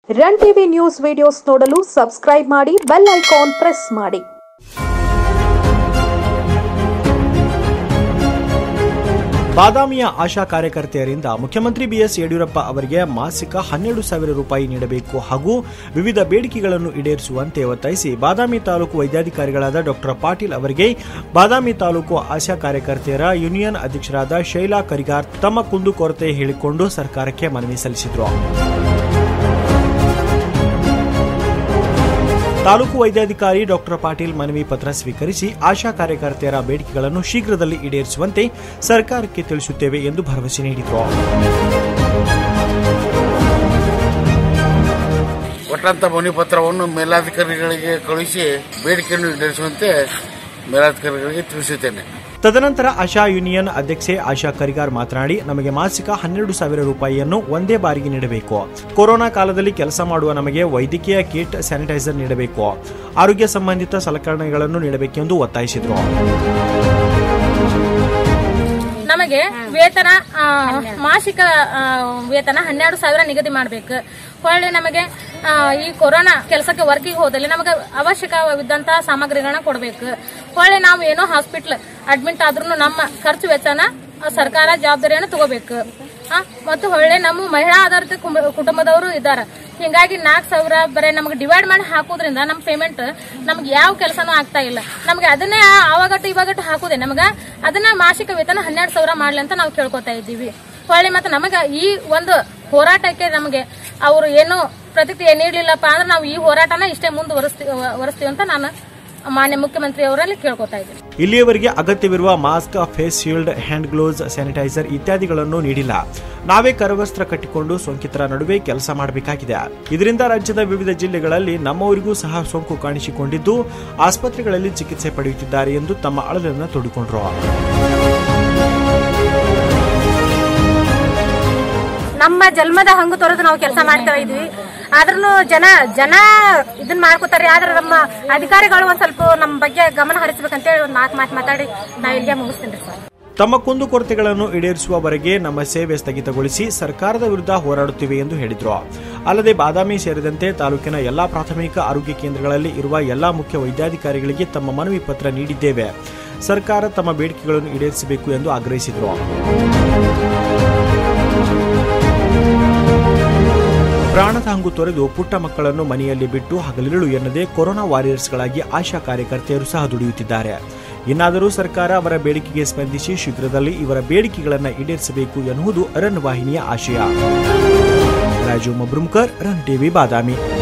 run TV news videos ನೋಡಲು subscribe ಮಾಡಿ bell icon press ಮಾಡಿ ಬಾದಾಮಿಯ ಆಶಾ ಕಾರ್ಯಕರ್ತೆಯರಿಂದ ಮುಖ್ಯಮಂತ್ರಿ ಬಿಎಸ್ ಯಡಿಯೂರಪ್ಪ ಅವರಿಗೆ ಮಾಸಿಕ ಹನ್ನೆರಡು ಸಾವಿರ ರೂಪಾಯಿ ನೀಡಬೇಕು ಹಾಗೂ ವಿವಿಧ ಬೇಡಿಕೆಗಳನ್ನು ಈಡೇರಿಸುವಂತೆ ಒತ್ತಾಯಿಸಿ ಬಾದಾಮಿ ತಾಲೂಕು ವೈದ್ಯಾಧಿಕಾರಿಗಳಾದ ಡಾಕ್ಟರ್ ಪಾಟೀಲ್ ಅವರಿಗೆ ಬಾದಾಮಿ ತಾಲೂಕು ಆಶಾ ಕಾರ್ಯಕರ್ತೆಯರ ಯೂನಿಯನ್ ಅಧ್ಯಕ್ಷರಾದ ಶೈಲಾ ಕರಿಗಾರ್ ತಮ್ಮ ಕುಂದುಕೊರತೆ ಹೇಳಿಕೊಂಡು ಸರ್ಕಾರಕ್ಕೆ ಮನವಿ ಸಲ್ಲಿಸಿದರು ತಾಲೂಕು ವೈದ್ಯಾಧಿಕಾರಿ ಡಾಕ್ಟರ್ ಪಾಟೀಲ್ ಮನವಿ ಪತ್ರ ಸ್ವೀಕರಿಸಿ ಆಶಾ ಕಾರ್ಯಕರ್ತೆಯರ ಬೇಡಿಕೆಗಳನ್ನು ಶೀಘ್ರದಲ್ಲಿ ಈಡೇರಿಸುವಂತೆ ಸರ್ಕಾರಕ್ಕೆ ತಿಳಿಸುತ್ತೇವೆ ಎಂದು ಭರವಸೆ ನೀಡಿದರು ಕೊಟ್ಟಂತ ಮನವಿ ಪತ್ರವನ್ನು ಮೇಲಾಧಿಕಾರಿಗಳಿಗೆ ಕಳುಹಿಸಿ ಬೇಡಿಕೆಯನ್ನು ಈಡೇರಿಸುವಂತೆ ಮೇಲಾಧಿಕಾರಿಗಳಿಗೆ ತಿಳಿಸುತ್ತೇನೆ ತದನಂತರ ಆಶಾ ಯೂನಿಯನ್ ಅಧ್ಯಕ್ಷೆ ಆಶಾ ಕರಿಗಾರ್ ಮಾತನಾಡಿ ನಮಗೆ ಮಾಸಿಕ ಹನ್ನೆರಡು ಸಾವಿರ ರೂಪಾಯಿಯನ್ನು ಒಂದೇ ಬಾರಿಗೆ ನೀಡಬೇಕು ಕೊರೋನಾ ಕಾಲದಲ್ಲಿ ಕೆಲಸ ಮಾಡುವ ನಮಗೆ ವೈದ್ಯಕೀಯ ಕಿಟ್ ಸ್ಯಾನಿಟೈಸರ್ ನೀಡಬೇಕು ಆರೋಗ್ಯ ಸಂಬಂಧಿತ ಸಲಕರಣೆಗಳನ್ನು ನೀಡಬೇಕೆಂದು ಒತ್ತಾಯಿಸಿದರು ನಮಗೆ ವೇತನ ಆ, ಮಾಸಿಕ ಆ, ವೇತನ ಹನ್ನೆರಡು ಸಾವಿರ ನಿಗದಿ ಮಾಡಬೇಕು ಹೊಳ್ಳಿ ನಮಗೆ ಆ, ಈ ಕೊರೋನಾ ಕೆಲಸಕ್ಕೆ ವರ್ಕಿಗೆ ಹೋದಲ್ಲಿ ನಮಗೆ ಅವಶ್ಯಕವಿದ್ದಂತಹ ಸಾಮಗ್ರಿಗಳನ್ನ ಕೊಡಬೇಕು ಹೊಳ್ಳಿ ನಾವು ಏನೋ ಹಾಸ್ಪಿಟ್ಲ್ ಅಡ್ಮಿಟ್ ಆದ್ರೂ ನಮ್ಮ ಖರ್ಚು ವೆಚ್ಚನ ಆ, ಸರ್ಕಾರ ಜವಾಬ್ದಾರಿಯನ್ನು ತಗೋಬೇಕು ಆ, ಮತ್ತು ಹೊಳ್ಳಿ ನಮ್ಮ ಮಹಿಳಾ ಆಧಾರಿತ ಕುಂಬ- ಕುಟುಂಬದವರು ಇದ್ದಾರೆ ಹಿಂಗಾಗಿ ನಾಲ್ಕು ಸಾವಿರ ಬರೀ ನಮಗೆ ಡಿವೈಡ್ ಮಾಡಿ ಹಾಕೋದ್ರಿಂದ ನಮ್ಮ ಪೇಮೆಂಟ್ ನಮ್ಗೆ ಯಾವ ಕೆಲಸನೂ ಆಗ್ತಾ ಇಲ್ಲ ನಮಗೆ ಅದನ್ನೇ ಆವಾಗಟ್ಟು ಇವಾಗಟ್ಟು ಹಾಕುದೆ ನಮಗೆ ಅದನ್ನ ಮಾಸಿಕ ವೇತನ ಹನ್ನೆರಡು ಸಾವಿರ ಮಾಡ್ಲಿ ಅಂತ ನಾವು ಕೇಳ್ಕೊತಾ ಇದ್ದೀವಿ ಹೊಳ್ಳಿ ಮತ್ತೆ ನಮಗೆ ಈ ಒಂದು ಹೋರಾಟಕ್ಕೆ ನಮಗೆ ಅವರು ಏನು ಪ್ರತಿಕ್ರಿಯೆ ನೀಡಲಿಲ್ಲಪ್ಪ ಅಂದ್ರೆ ನಾವು ಈ ಹೋರಾಟನ ಇಷ್ಟೇ ಮುಂದುವರಿಸ್ತೀವಿ ವರಿಸ್ತೀವಿ ಅಂತ ನಾನು ಮಾನ್ಯ ಮುಖ್ಯಮಂತ್ರಿ ಅವರಲ್ಲಿ ಕೇಳ್ಕೊತಾ ಇದ್ದೀನಿ ಇಲ್ಲಿಯವರೆಗೆ ಅಗತ್ಯವಿರುವ mask face shield hand gloves sanitizer ಇತ್ಯಾದಿಗಳನ್ನು ನೀಡಿಲ್ಲ ನಾವೇ ಕರವಸ್ತ್ರ ಕಟ್ಟಿಕೊಂಡು ಸೋಂಕಿತರ ನಡುವೆ ಕೆಲಸ ಮಾಡಬೇಕಾಗಿದೆ ಇದರಿಂದ ರಾಜ್ಯದ ವಿವಿಧ ಜಿಲ್ಲೆಗಳಲ್ಲಿ ನಮ್ಮವರಿಗೂ ಸಹ ಸೋಂಕು ಕಾಣಿಸಿಕೊಂಡಿದ್ದು ಆಸ್ಪತ್ರೆಗಳಲ್ಲಿ ಚಿಕಿತ್ಸೆ ಪಡೆಯುತ್ತಿದ್ದಾರೆ ಎಂದು ತಮ್ಮ ಅಳಲನ್ನು ತೋಡಿಕೊಂಡರು ನಮ್ಮ ಜನ್ಮದ ಹಂಗು ತೊರೆದು ನಾವು ಕೆಲಸ ಮಾಡ್ತಾ ಇದ್ವಿ ಆದ್ರೂ ಜನ ಜನ ಇದನ್ನ ಮಾಡ್ಕೋತಾರೆ ಆದ್ರೆ ನಮ್ಮ ಅಧಿಕಾರಿಗಳು ಒಂದ್ ಸ್ವಲ್ಪ ನಮ್ಮ ಬಗ್ಗೆ ಗಮನ ಹರಿಸ್ಬೇಕಂತೇಳಿ ಒಂದ್ ನಾಲ್ಕು ಮಾತು ಮಾತಾಡಿ ನಾ ಇಲ್ಲಿಗೆ ಮುಗಿಸ್ತೀನಿ ಸರ್ ತಮ್ಮ ಕುಂದುಕೊರತೆಗಳನ್ನು ಈಡೇರಿಸುವವರೆಗೆ ನಮ್ಮ ಸೇವೆ ಸ್ಥಗಿತಗೊಳಿಸಿ ಸರ್ಕಾರದ ವಿರುದ್ಧ ಹೋರಾಡುತ್ತಿವೆ ಎಂದು ಹೇಳಿದರು ಅಲ್ಲದೆ ಬಾದಾಮಿ ಸೇರಿದಂತೆ ತಾಲೂಕಿನ ಎಲ್ಲಾ ಪ್ರಾಥಮಿಕ ಆರೋಗ್ಯ ಕೇಂದ್ರಗಳಲ್ಲಿ ಇರುವ ಎಲ್ಲಾ ಮುಖ್ಯ ವೈದ್ಯಾಧಿಕಾರಿಗಳಿಗೆ ತಮ್ಮ ಮನವಿ ಪತ್ರ ನೀಡಿದ್ದೇವೆ ಸರ್ಕಾರ ತಮ್ಮ ಬೇಡಿಕೆಗಳನ್ನು ಈಡೇರಿಸಬೇಕು ಎಂದು ಆಗ್ರಹಿಸಿದರು ಪ್ರಾಣದ ಹಂಗು ತೊರೆದು ಪುಟ್ಟ ಮಕ್ಕಳನ್ನು ಮನೆಯಲ್ಲಿ ಬಿಟ್ಟು ಹಗಲಿರುಳು ಎನ್ನದೆ ಕೊರೋನಾ ವಾರಿಯರ್ಸ್ಗಳಾಗಿ ಆಶಾ ಕಾರ್ಯಕರ್ತೆಯರು ಸಹ ದುಡಿಯುತ್ತಿದ್ದಾರೆ ಇನ್ನಾದರೂ ಸರ್ಕಾರ ಅವರ ಬೇಡಿಕೆಗೆ ಸ್ಪಂದಿಸಿ ಶೀಘ್ರದಲ್ಲಿ ಇವರ ಬೇಡಿಕೆಗಳನ್ನು ಈಡೇರಿಸಬೇಕು ಎನ್ನುವುದು ರನ್ ವಾಹಿನಿಯ ಆಶಯ ರಾಜು ಮಬ್ರುಮ್ಕರ್ ರನ್ ಟಿವಿ ಬಾದಾಮಿ